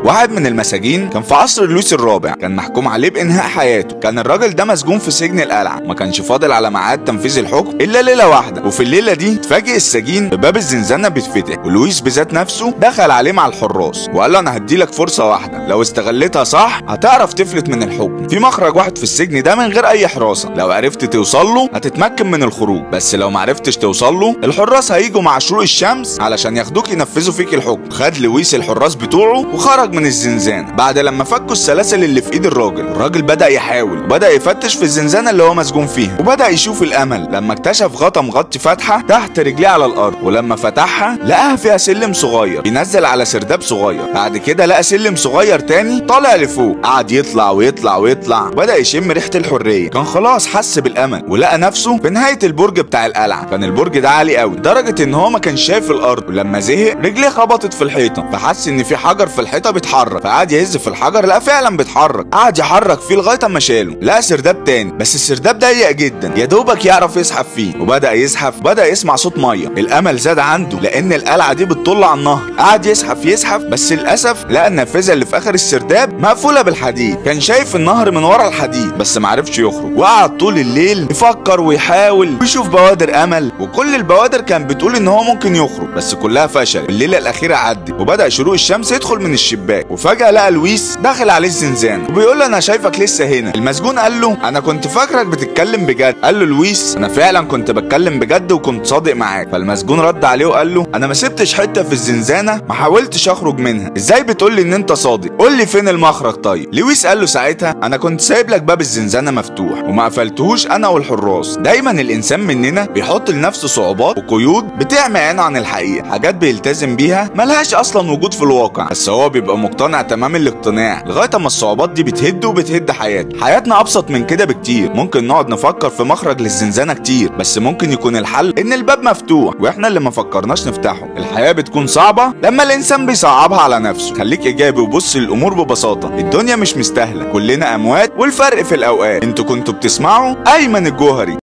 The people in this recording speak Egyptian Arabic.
واحد من المساجين كان في عصر لويس الرابع كان محكوم عليه بانهاء حياته كان الراجل ده مسجون في سجن القلعه ما كانش فاضل على ميعاد تنفيذ الحكم الا ليله واحده وفي الليله دي اتفاجئ السجين بباب الزنزانه بيتفتح ولويس بذات نفسه دخل عليه مع الحراس وقال له انا هديلك فرصه واحده لو استغلتها صح هتعرف تفلت من الحكم في مخرج واحد في السجن ده من غير اي حراسه لو عرفت توصل له هتتمكن من الخروج بس لو معرفتش توصل له الحراس هيجوا مع شروق الشمس علشان ياخدوك ينفذوا فيك الحكم خد لويس الحراس بتوعه وخرج من الزنزانه بعد لما فكوا السلاسل اللي في ايد الراجل الراجل بدا يحاول وبدا يفتش في الزنزانه اللي هو مسجون فيها وبدا يشوف الامل لما اكتشف غطا مغطي فتحه تحت رجليه على الارض ولما فتحها لقاها فيها سلم صغير بينزل على سرداب صغير بعد كده لقى سلم صغير تاني طالع لفوق قعد يطلع ويطلع ويطلع بدا يشم ريحه الحريه كان خلاص حس بالامل ولقى نفسه في نهايه البرج بتاع القلعه كان البرج ده عالي قوي لدرجه ان هو ما كانش شايف الارض ولما زهق رجليه خبطت في الحيطه فحس ان في حجر في الحيطه بيتحرك فقعد يهز في الحجر لقى فعلا بيتحرك قعد يحرك فيه لغايه اما شاله لقى سرداب تاني بس السرداب ضيق جدا يا دوبك يعرف يزحف فيه وبدا يزحف بدا يسمع صوت ميه الامل زاد عنده لان القلعه دي بتطل على النهر قعد يزحف يزحف بس للاسف لقى النافذه اللي في اخر السرداب مقفوله بالحديد كان شايف النهر من ورا الحديد بس معرفش يخرج وقعد طول الليل يفكر ويحاول ويشوف بوادر امل وكل البوادر كان بتقول ان هو ممكن يخرج بس كلها فشل الليله الاخيره عدت وبدا شروق الشمس يدخل من الشباك وفجاه لقى لويس داخل عليه الزنزانه وبيقول له انا شايفك لسه هنا المسجون قال له انا كنت فاكرك بتتكلم بجد قال له لويس انا فعلا كنت بتكلم بجد وكنت صادق معاك فالمسجون رد عليه وقال له انا ما سبتش حته في الزنزانه ما حاولتش اخرج منها ازاي بتقول لي ان انت صادق قول لي فين المخرج طيب لويس قال له ساعتها انا كنت سايب لك باب الزنزانه مفتوح وما قفلتهوش انا والحراس دايما الانسان مننا بيحط لنفسه صعوبات وقيود بتعمي عينه عن الحقيقه حاجات بيلتزم بيها ملهاش اصلا وجود في الواقع بس هو بيبقى مقتنع تمام الاقتناع لغايه اما الصعوبات دي بتهد وبتهد حياته حياتنا ابسط من كده بكتير ممكن نقعد نفكر في مخرج للزنزانه كتير بس ممكن يكون الحل ان الباب مفتوح واحنا اللي ما فكرناش نفتحه الحياه بتكون صعبه لما الانسان بيصعبها على نفسه خليك ايجابي وبص للامور ببساطه الدنيا مش مستاهله كلنا اموات والفرق في الاوقات انتوا كنتوا بتسمعوا ايمن الجوهري